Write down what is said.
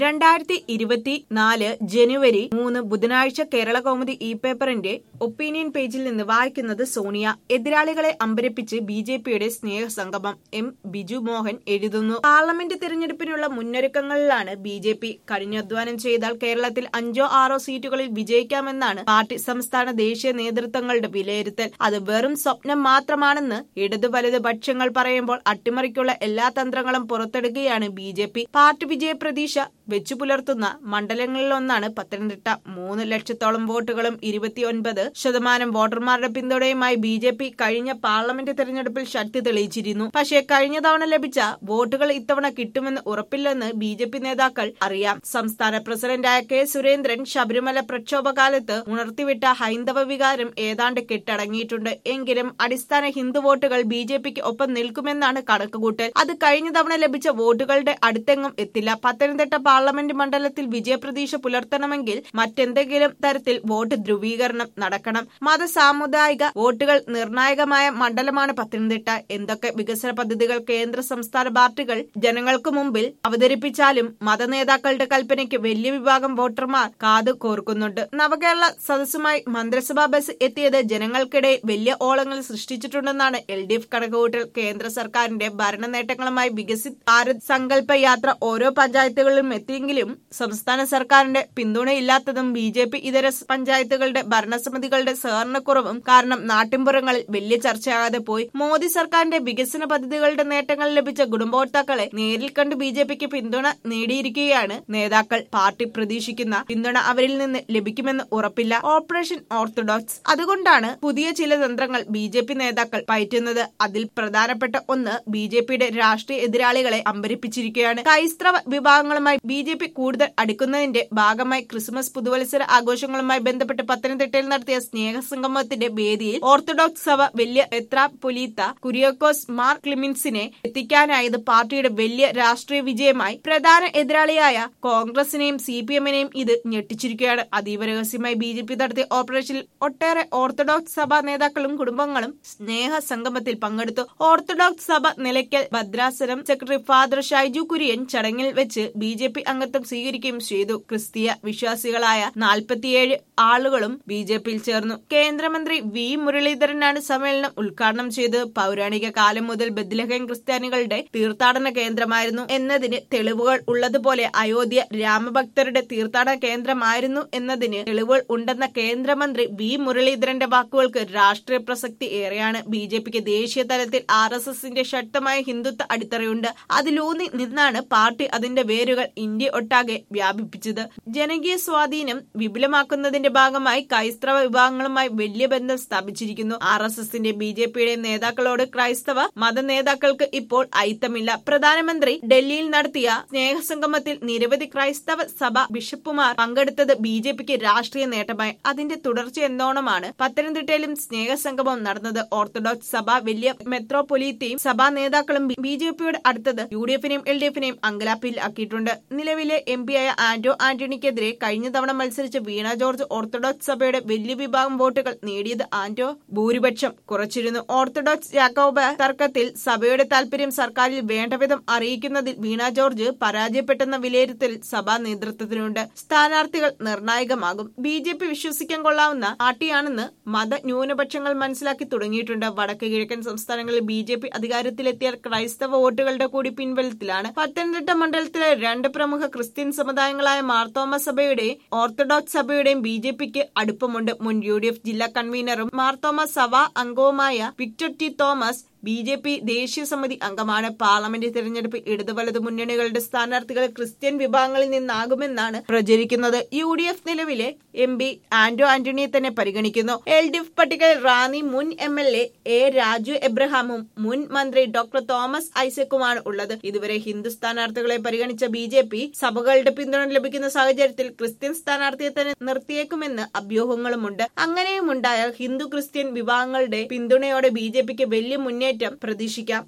രണ്ടായിരത്തി ഇരുപത്തിനാല് ജനുവരി മൂന്ന് ബുധനാഴ്ച കേരള കൗമുദി ഇ പേപ്പറിന്റെ ഒപ്പീനിയൻ പേജിൽ നിന്ന് വായിക്കുന്നത് സോണിയ എതിരാളികളെ അമ്പരപ്പിച്ച് ബി ജെ പിയുടെ സ്നേഹസംഗമം എം ബിജു മോഹൻ എഴുതുന്നു പാർലമെന്റ് തിരഞ്ഞെടുപ്പിനുള്ള മുന്നൊരുക്കങ്ങളിലാണ് ബി ജെ പി കഠിനാധ്വാനം ചെയ്താൽ കേരളത്തിൽ അഞ്ചോ ആറോ സീറ്റുകളിൽ വിജയിക്കാമെന്നാണ് പാർട്ടി സംസ്ഥാന ദേശീയ നേതൃത്വങ്ങളുടെ വിലയിരുത്തൽ അത് വെറും സ്വപ്നം മാത്രമാണെന്ന് ഇടതു വലത് പക്ഷങ്ങൾ പറയുമ്പോൾ അട്ടിമറിക്കുള്ള എല്ലാ തന്ത്രങ്ങളും പുറത്തെടുക്കുകയാണ് ബി ജെ പി പാർട്ടി വിജയ പ്രതീക്ഷ വെച്ചു പുലർത്തുന്ന മണ്ഡലങ്ങളിലൊന്നാണ് പത്തനംതിട്ട മൂന്ന് ലക്ഷത്തോളം വോട്ടുകളും ഇരുപത്തിയൊൻപത് ശതമാനം വോട്ടർമാരുടെ പിന്തുണയുമായി ബി ജെ പി കഴിഞ്ഞ പാർലമെന്റ് തെരഞ്ഞെടുപ്പിൽ ശക്തി തെളിയിച്ചിരുന്നു പക്ഷേ കഴിഞ്ഞ തവണ ലഭിച്ച വോട്ടുകൾ ഇത്തവണ കിട്ടുമെന്ന് ഉറപ്പില്ലെന്ന് ബി ജെ പി നേതാക്കൾ അറിയാം സംസ്ഥാന പ്രസിഡന്റായ കെ സുരേന്ദ്രൻ ശബരിമല പ്രക്ഷോഭകാലത്ത് ഉണർത്തിവിട്ട ഹൈന്ദവ വികാരം ഏതാണ്ട് കെട്ടടങ്ങിയിട്ടുണ്ട് എങ്കിലും അടിസ്ഥാന ഹിന്ദു വോട്ടുകൾ ബി ജെ പിക്ക് ഒപ്പം നിൽക്കുമെന്നാണ് കണക്കുകൂട്ടൽ അത് കഴിഞ്ഞ തവണ ലഭിച്ച വോട്ടുകളുടെ അടുത്തെങ്ങും എത്തില്ല പത്തനംതിട്ട പാർലമെന്റ് മണ്ഡലത്തിൽ വിജയപ്രതീക്ഷ പുലർത്തണമെങ്കിൽ മറ്റെന്തെങ്കിലും തരത്തിൽ വോട്ട് ധ്രുവീകരണം നടക്കണം മത സാമുദായിക വോട്ടുകൾ നിർണായകമായ മണ്ഡലമാണ് പത്തനംതിട്ട എന്തൊക്കെ വികസന പദ്ധതികൾ കേന്ദ്ര സംസ്ഥാന പാർട്ടികൾ ജനങ്ങൾക്ക് മുമ്പിൽ അവതരിപ്പിച്ചാലും മതനേതാക്കളുടെ കൽപ്പനയ്ക്ക് വലിയ വിഭാഗം വോട്ടർമാർ കാതു കോർക്കുന്നുണ്ട് നവകേരള സദസ്സുമായി മന്ത്രിസഭാ ബസ് എത്തിയത് ജനങ്ങൾക്കിടയിൽ വലിയ ഓളങ്ങൾ സൃഷ്ടിച്ചിട്ടുണ്ടെന്നാണ് എൽ ഡി എഫ് കണക്കുകൂട്ടൽ കേന്ദ്ര സർക്കാരിന്റെ ഭരണ നേട്ടങ്ങളുമായി വികസിത് ഭാരത് സങ്കല്പ യാത്ര ഓരോ പഞ്ചായത്തുകളിലും എത്തിയെങ്കിലും സംസ്ഥാന സർക്കാരിന്റെ പിന്തുണയില്ലാത്തതും ബി ജെ പി ഇതര പഞ്ചായത്തുകളുടെ ഭരണസമിതികളുടെ സഹകരണക്കുറവും കാരണം നാട്ടിൻപുറങ്ങളിൽ വലിയ ചർച്ചയാകാതെ പോയി മോദി സർക്കാരിന്റെ വികസന പദ്ധതികളുടെ നേട്ടങ്ങൾ ലഭിച്ച ഗുണഭോക്താക്കളെ നേരിൽ കണ്ട് ബി ജെ പിക്ക് പിന്തുണ നേടിയിരിക്കുകയാണ് നേതാക്കൾ പാർട്ടി പ്രതീക്ഷിക്കുന്ന പിന്തുണ അവരിൽ നിന്ന് ലഭിക്കുമെന്ന് ഉറപ്പില്ല ഓപ്പറേഷൻ ഓർത്തഡോക്സ് അതുകൊണ്ടാണ് പുതിയ ചില തന്ത്രങ്ങൾ ബി ജെ പി നേതാക്കൾ പയറ്റുന്നത് അതിൽ പ്രധാനപ്പെട്ട ഒന്ന് ബി ജെ പിയുടെ രാഷ്ട്രീയ എതിരാളികളെ അമ്പരിപ്പിച്ചിരിക്കുകയാണ് ക്രൈസ്തവ വിഭാഗങ്ങളുമായി ബി ജെ പി കൂടുതൽ അടുക്കുന്നതിന്റെ ഭാഗമായി ക്രിസ്മസ് പുതുവത്സര ആഘോഷങ്ങളുമായി ബന്ധപ്പെട്ട് പത്തനംതിട്ടയിൽ നടത്തിയ സ്നേഹസംഗമത്തിന്റെ വേദിയിൽ ഓർത്തഡോക്സ് സഭ വലിയ എത്രാപൊലീത്ത കുര്യോക്കോസ് മാർ ക്ലിമിൻസിനെ എത്തിക്കാനായത് പാർട്ടിയുടെ വലിയ രാഷ്ട്രീയ വിജയമായി പ്രധാന എതിരാളിയായ കോൺഗ്രസിനെയും സി പി എമ്മിനെയും ഇത് ഞെട്ടിച്ചിരിക്കുകയാണ് അതീവ രഹസ്യമായി ബി ജെ പി നടത്തിയ ഓപ്പറേഷനിൽ ഒട്ടേറെ ഓർത്തഡോക്സ് സഭാ നേതാക്കളും കുടുംബങ്ങളും സ്നേഹ സംഗമത്തിൽ പങ്കെടുത്തു ഓർത്തഡോക്സ് സഭ നിലയ്ക്കൽ ഭദ്രാസനം സെക്രട്ടറി ഫാദർ ഷൈജു കുര്യൻ ചടങ്ങിൽ വെച്ച് ബി ജെ പി അംഗത്വം സ്വീകരിക്കുകയും ചെയ്തു ക്രിസ്തീയ വിശ്വാസികളായ നാൽപ്പത്തിയേഴ് ആളുകളും ബി ജെ പിയിൽ ചേർന്നു കേന്ദ്രമന്ത്രി വി മുരളീധരനാണ് സമ്മേളനം ഉദ്ഘാടനം ചെയ്തത് പൗരാണിക കാലം മുതൽ ബദ്ലഹേം ക്രിസ്ത്യാനികളുടെ തീർത്ഥാടന കേന്ദ്രമായിരുന്നു എന്നതിന് തെളിവുകൾ ഉള്ളതുപോലെ അയോധ്യ രാമഭക്തരുടെ തീർത്ഥാടന കേന്ദ്രമായിരുന്നു എന്നതിന് തെളിവുകൾ ഉണ്ടെന്ന കേന്ദ്രമന്ത്രി വി മുരളീധരന്റെ വാക്കുകൾക്ക് രാഷ്ട്രീയ പ്രസക്തി ഏറെയാണ് ബി ജെ പിക്ക് ദേശീയ തലത്തിൽ ആർ എസ് എസിന്റെ ശക്തമായ ഹിന്ദുത്വ അടിത്തറയുണ്ട് അതിലൂന്നി നിന്നാണ് പാർട്ടി അതിന്റെ വേരുകൾ ഇന്ത്യ ഒട്ടാകെ വ്യാപിപ്പിച്ചത് ജനകീയ സ്വാധീനം വിപുലമാക്കുന്നതിന്റെ ഭാഗമായി ക്രൈസ്തവ വിഭാഗങ്ങളുമായി വലിയ ബന്ധം സ്ഥാപിച്ചിരിക്കുന്നു ആർ എസ് എസിന്റെ ബി ജെ പിയുടെ നേതാക്കളോട് ക്രൈസ്തവ മത നേതാക്കൾക്ക് ഇപ്പോൾ ഐത്തമില്ല പ്രധാനമന്ത്രി ഡൽഹിയിൽ നടത്തിയ സ്നേഹസംഗമത്തിൽ നിരവധി ക്രൈസ്തവ സഭ ബിഷപ്പുമാർ പങ്കെടുത്തത് ബി ജെ പിക്ക് രാഷ്ട്രീയ നേട്ടമായി അതിന്റെ തുടർച്ച എന്നോണമാണ് പത്തനംതിട്ടയിലും സ്നേഹസംഗമം നടന്നത് ഓർത്തഡോക്സ് സഭ വലിയ മെത്രോപൊലീത്തയും സഭാ നേതാക്കളും ബി ജെ പിയുടെ അടുത്തത് യു ഡി എഫിനെയും എൽ ഡി എഫിനെയും അങ്കലാപ്പിൽ ആക്കിയിട്ടുണ്ട് നിലവിലെ എം പിയായ ആന്റോ ആന്റണിക്കെതിരെ കഴിഞ്ഞ തവണ മത്സരിച്ച വീണ ജോർജ് ഓർത്തഡോക്സ് സഭയുടെ വലിയ വിഭാഗം വോട്ടുകൾ നേടിയത് ആന്റോ ഭൂരിപക്ഷം കുറച്ചിരുന്നു ഓർത്തഡോക്സ് യാക്കോബ തർക്കത്തിൽ സഭയുടെ താൽപര്യം സർക്കാരിൽ വേണ്ടവിധം അറിയിക്കുന്നതിൽ വീണ ജോർജ് പരാജയപ്പെട്ടെന്ന വിലയിരുത്തൽ സഭാ നേതൃത്വത്തിനുണ്ട് സ്ഥാനാർത്ഥികൾ നിർണായകമാകും ബി ജെ പി വിശ്വസിക്കാൻ കൊള്ളാവുന്ന പാർട്ടിയാണെന്ന് മത ന്യൂനപക്ഷങ്ങൾ മനസ്സിലാക്കി തുടങ്ങിയിട്ടുണ്ട് വടക്ക് കിഴക്കൻ സംസ്ഥാനങ്ങളിൽ ബി ജെ പി അധികാരത്തിലെത്തിയാൽ ക്രൈസ്തവ വോട്ടുകളുടെ കൂടി പിൻബലത്തിലാണ് പത്തനംതിട്ട മണ്ഡലത്തിലെ രണ്ട് പ്രമുഖ ക്രിസ്ത്യൻ സമുദായങ്ങളായ മാർത്തോമ സഭയുടെയും ഓർത്തഡോക്സ് സഭയുടെയും ബി ജെ പിക്ക് അടുപ്പമുണ്ട് മുൻ യു ഡി എഫ് ജില്ലാ കൺവീനറും മാർത്തോമ സഭ അംഗവുമായ Victor T Thomas B J P ദേശീയ സമിതി അംഗമാണ് പാർലമെന്റ് തെരഞ്ഞെടുപ്പിൽ ഇടതു വലതു മുന്നണികളുടെ സ്ഥാനാർത്ഥികൾ ക്രിസ്ത്യൻ വിഭാഗങ്ങളിൽ നിന്നാകുമെന്നാണ് പ്രചരിക്കുന്നത് യു ഡി എഫ് നിലവിലെ എം പി ആന്റോ ആന്റണിയെ തന്നെ പരിഗണിക്കുന്നു എൽ ഡി എഫ് പട്ടികയിൽ റാന്നി മുൻ M L A A Raju എബ്രഹാമും മുൻ മന്ത്രി ഡോക്ടർ തോമസ് ഐസക്കുമാണ് ഉള്ളത് ഇതുവരെ ഹിന്ദു സ്ഥാനാർത്ഥികളെ പരിഗണിച്ച ബി ജെ പി സഭകളുടെ പിന്തുണ ലഭിക്കുന്ന സാഹചര്യത്തിൽ ക്രിസ്ത്യൻ സ്ഥാനാർത്ഥിയെ തന്നെ നിർത്തിയേക്കുമെന്ന് അഭ്യൂഹങ്ങളുമുണ്ട് അങ്ങനെയും ഉണ്ടായാൽ ഹിന്ദു ക്രിസ്ത്യൻ വിഭാഗങ്ങളുടെ പിന്തുണയോടെ ബി ജെ പിക്ക് വലിയ മുന്നേറ്റം പ്രതീക്ഷിക്കാം